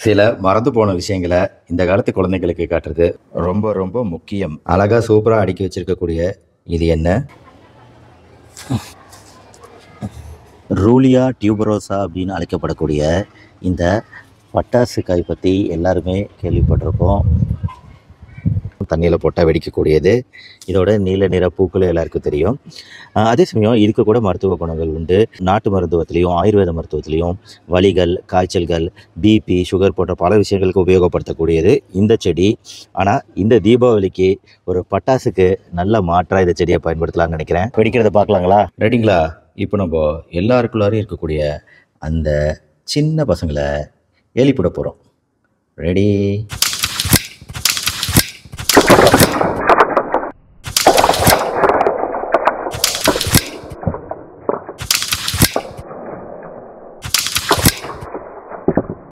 சில மறந்து போன விஷயங்களை இந்த காலத்து குழந்தைங்களுக்கு காட்டுறது ரொம்ப ரொம்ப முக்கியம் அழகா சூப்பரா அடுக்கி வச்சிருக்கக்கூடிய இது என்ன ரூலியா டியூபரோசா அப்படின்னு அழைக்கப்படக்கூடிய இந்த பட்டாசு காய் பற்றி எல்லாருமே கேள்விப்பட்டிருப்போம் தண்ணியில் போட்டால் வெடிக்கக்கூடியது இதோட நீல நிற பூக்கள் எல்லாருக்கும் தெரியும் ஆஹ் அதே சமயம் இதுக்கு கூட மருத்துவ குணங்கள் உண்டு நாட்டு மருத்துவத்திலையும் ஆயுர்வேத மருத்துவத்திலையும் வலிகள் காய்ச்சல்கள் பிபி சுகர் போன்ற பல விஷயங்களுக்கு உபயோகப்படுத்தக்கூடியது இந்த செடி ஆனால் இந்த தீபாவளிக்கு ஒரு பட்டாசுக்கு நல்ல மாற்றாக இந்த செடியை பயன்படுத்தலாம்னு நினைக்கிறேன் வெடிக்கிறத பார்க்கலாங்களா ரெடிங்களா இப்போ நம்ம எல்லாருக்குள்ளாரையும் இருக்கக்கூடிய அந்த சின்ன பசங்களை எழுப்பிட போகிறோம் ரெடி